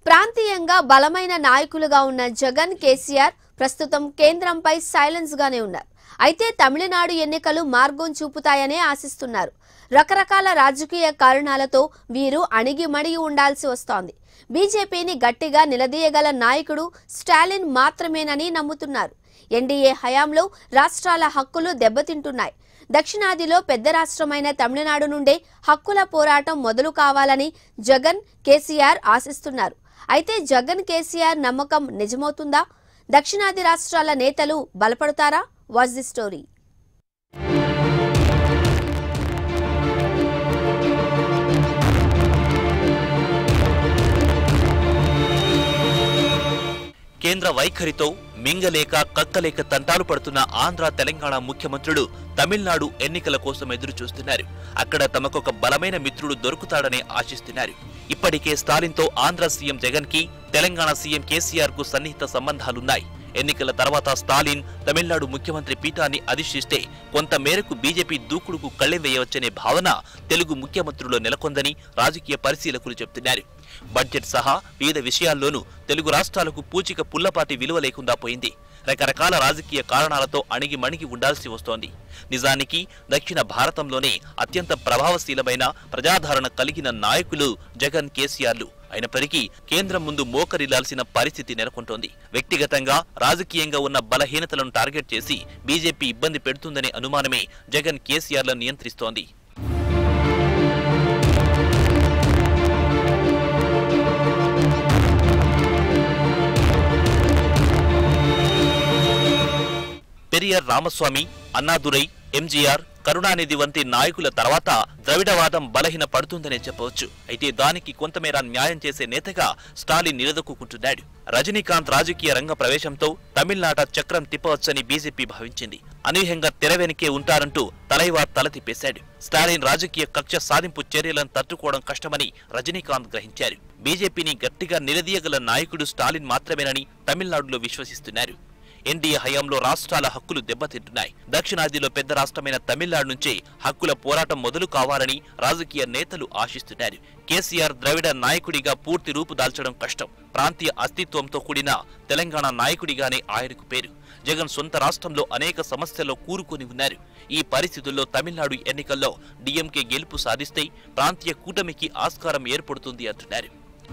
ప్రాంతీయంగా బలమైన నాయకులుగా ఉన్న జగన్ కేసీఆర్ ప్రస్తుతం కేంద్రంపై సైలెన్స్ గానే ఉన్నారు అయితే తమిళనాడు ఎన్నికలు మార్గం చూపుతాయనే ఆశిస్తున్నారు రకరకాల రాజకీయ కారణాలతో వీరు అణిగిమణిగి ఉండాల్సి వస్తోంది బీజేపీని గట్టిగా నిలదీయగల నాయకుడు స్టాలిన్ మాత్రమేనని నమ్ముతున్నారు ఎన్డీఏ హయాంలో రాష్ట్రాల హక్కులు దెబ్బతింటున్నాయి దక్షిణాదిలో పెద్ద రాష్ట్రమైన తమిళనాడు నుండే హక్కుల పోరాటం మొదలు కావాలని జగన్ కేసీఆర్ ఆశిస్తున్నారు అయితే జగన్ కేసీఆర్ నమ్మకం నిజమవుతుందా దక్షిణాది రాష్ట్రాల నేతలు బలపడతారా వాజ్ ది స్టోరీ కేంద్ర వైఖరితో మింగలేక కక్కలేక తంటాలు పడుతున్న ఆంధ్ర తెలంగాణ ముఖ్యమంత్రులు తమిళనాడు ఎన్నికల కోసం ఎదురు చూస్తున్నారు అక్కడ తమకొక బలమైన మిత్రుడు దొరుకుతాడని ఆశిస్తున్నారు ఇప్పటికే స్టాలిన్తో ఆంధ్ర సీఎం జగన్ కి తెలంగాణ సీఎం కేసీఆర్ కు సన్నిహిత సంబంధాలున్నాయి ఎన్నికల తర్వాత స్టాలిన్ తమిళనాడు ముఖ్యమంత్రి పీఠాన్ని అధిష్ఠిస్తే కొంత మేరకు బీజేపీ దూకుడుకు కళ్ళెం వేయవచ్చనే భావన తెలుగు ముఖ్యమంత్రుల్లో నెలకొందని రాజకీయ పరిశీలకులు చెబుతున్నారు బడ్జెట్ సహా వివిధ విషయాల్లోనూ తెలుగు రాష్ట్రాలకు పూచిక పుల్లపాటి విలువ లేకుండా పోయింది రకరకాల రాజకీయ కారణాలతో అణిగి మణిగి ఉండాల్సి వస్తోంది నిజానికి దక్షిణ భారతంలోనే అత్యంత ప్రభావశీలమైన ప్రజాదరణ కలిగిన నాయకులు జగన్ కేసీఆర్లు అయినప్పటికీ కేంద్రం ముందు మోకరిల్లాల్సిన పరిస్థితి నెలకొంటోంది వ్యక్తిగతంగా రాజకీయంగా ఉన్న బలహీనతలను టార్గెట్ చేసి బీజేపీ ఇబ్బంది పెడుతుందనే అనుమానమే జగన్ కేసీఆర్లను నియంత్రిస్తోంది పెరియార్ రామస్వామి అన్నాదురై ఎంజీఆర్ కరుణానిధి వంటి నాయకుల తర్వాత ద్రవిడవాదం బలహీన పడుతుందనే చెప్పవచ్చు అయితే దానికి కొంతమేర న్యాయం చేసే నేతగా స్టాలిన్ నిలదొక్కుంటున్నాడు రజనీకాంత్ రాజకీయ రంగ ప్రవేశంతో తమిళనాట చక్రం తిప్పవచ్చని బీజేపీ భావించింది అనూహ్యంగా తెర వెనుకే ఉంటారంటూ తలైవా తల తిప్పేశాడు స్టాలిన్ రాజకీయ కక్ష సాధింపు చర్యలను తట్టుకోవడం కష్టమని రజనీకాంత్ గ్రహించారు బీజేపీని గట్టిగా నిలదీయగల నాయకుడు స్టాలిన్ మాత్రమేనని తమిళనాడులో విశ్వసిస్తున్నారు ఎన్డీఏ హయాంలో రాష్ట్రాల హక్కులు దెబ్బతింటున్నాయి దక్షిణాదిలో పెద్ద రాష్ట్రమైన తమిళనాడు నుంచే హక్కుల పోరాటం మొదలు కావాలని రాజకీయ నేతలు ఆశిస్తున్నారు కేసీఆర్ ద్రవిడ నాయకుడిగా పూర్తి రూపు దాల్చడం కష్టం ప్రాంతీయ అస్తిత్వంతో కూడిన తెలంగాణ నాయకుడిగానే ఆయనకు పేరు జగన్ సొంత రాష్ట్రంలో అనేక సమస్యల్లో కూరుకొని ఉన్నారు ఈ పరిస్థితుల్లో తమిళనాడు ఎన్నికల్లో డీఎంకే గెలుపు సాధిస్తే ప్రాంతీయ కూటమికి ఆస్కారం ఏర్పడుతుంది అంటున్నారు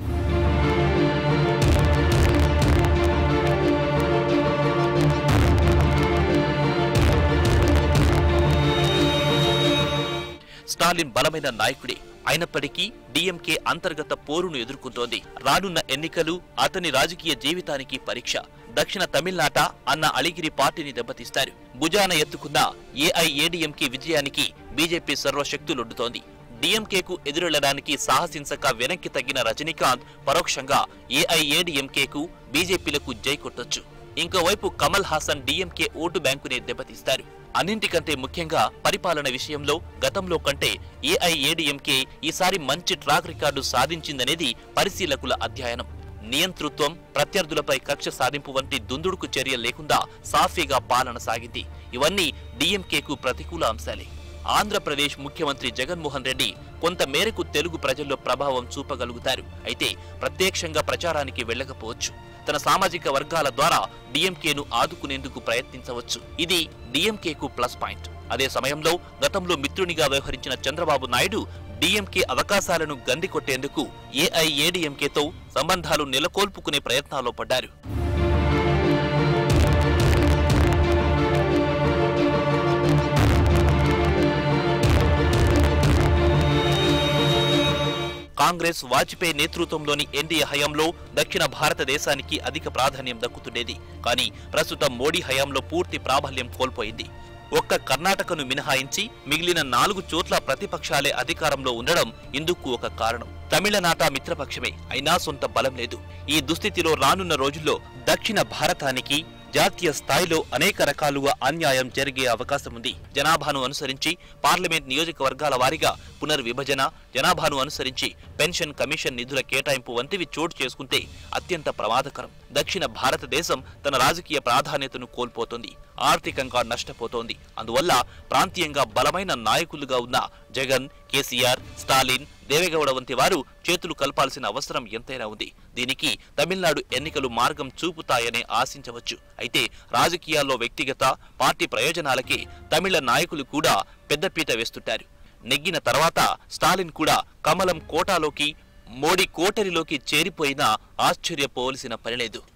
స్టాలిన్ బలమైన నాయకుడే అయినప్పటికీ డీఎంకే అంతర్గత పోరును ఎదుర్కొంటోంది రానున్న ఎన్నికలు అతని రాజకీయ జీవితానికి పరీక్ష దక్షిణ తమిళనాట అన్న అళిగిరి పార్టీని దెబ్బతీస్తారు భుజాన ఎత్తుకున్న ఏఐఏడీఎంకే విజయానికి బీజేపీ సర్వశక్తులొడ్డుతోంది డీఎంకేకు ఎదురెళ్లడానికి సాహసించక వెనక్కి తగ్గిన రజనీకాంత్ పరోక్షంగా ఏఐఏడీఎంకేకు బీజేపీలకు జై కొట్టొచ్చు ఇంకోవైపు కమల్ హాసన్ డీఎంకే ఓటు బ్యాంకునే దెబ్బతీస్తారు అన్నింటికంటే ముఖ్యంగా పరిపాలన విషయంలో గతంలో కంటే ఏఐఏడీఎంకే ఈసారి మంచి ట్రాక్ రికార్డు సాధించిందనేది పరిశీలకుల అధ్యయనం నియంతృత్వం ప్రత్యర్థులపై కక్ష సాధింపు వంటి దుందుడుకు చర్య లేకుండా సాఫీగా పాలన సాగింది ఇవన్నీ డీఎంకేకు ప్రతికూల అంశాలే ఆంధ్రప్రదేశ్ ముఖ్యమంత్రి జగన్మోహన్ రెడ్డి కొంత మేరకు తెలుగు ప్రజల్లో ప్రభావం చూపగలుగుతారు అయితే ప్రత్యక్షంగా ప్రచారానికి వెళ్ళకపోవచ్చు తన సామాజిక వర్గాల ద్వారా డీఎంకేను ఆదుకునేందుకు ప్రయత్నించవచ్చు ఇది డీఎంకేకు ప్లస్ పాయింట్ అదే సమయంలో గతంలో మిత్రునిగా వ్యవహరించిన చంద్రబాబు నాయుడు డీఎంకే అవకాశాలను గండికొట్టేందుకు ఏఐఏడీఎంకేతో సంబంధాలు నెలకొల్పుకునే ప్రయత్నాల్లో పడ్డారు కాంగ్రెస్ వాజ్పేయి నేతృత్వంలోని ఎన్డీఏ హయాంలో దక్షిణ భారతదేశానికి అధిక ప్రాధాన్యం దక్కుతుండేది కానీ ప్రస్తుతం మోడీ హయాంలో పూర్తి ప్రాబల్యం కోల్పోయింది ఒక్క కర్ణాటకను మినహాయించి మిగిలిన నాలుగు చోట్ల ప్రతిపక్షాలే అధికారంలో ఉండడం ఇందుకు ఒక కారణం తమిళనాట మిత్రపక్షమే అయినా సొంత బలం లేదు ఈ దుస్థితిలో రానున్న రోజుల్లో దక్షిణ భారతానికి జాతీయ స్థాయిలో అనేక రకాలుగా అన్యాయం జరిగే అవకాశం ఉంది జనాభాను అనుసరించి పార్లమెంట్ నియోజకవర్గాల వారీగా పునర్విభజన జనాభాను అనుసరించి పెన్షన్ కమిషన్ నిధుల కేటాయింపు వంటివి చోటు చేసుకుంటే అత్యంత ప్రమాదకరం దక్షిణ భారతదేశం తన రాజకీయ ప్రాధాన్యతను కోల్పోతోంది ఆర్థికంగా నష్టపోతోంది అందువల్ల ప్రాంతీయంగా బలమైన నాయకులుగా ఉన్న జగన్ కేసీఆర్ స్టాలిన్ దేవేగౌడ వంటి వారు చేతులు కలపాల్సిన అవసరం ఎంతైనా ఉంది దీనికి తమిళనాడు ఎన్నికలు మార్గం చూపుతాయనే ఆశించవచ్చు అయితే రాజకీయాల్లో వ్యక్తిగత పార్టీ ప్రయోజనాలకి తమిళ నాయకులు కూడా పెద్దపీట వేస్తుంటారు నెగ్గిన తర్వాత స్టాలిన్ కూడా కమలం కోటాలోకి మోడీ కోటరిలోకి చేరిపోయినా ఆశ్చర్యపోవలసిన పనిలేదు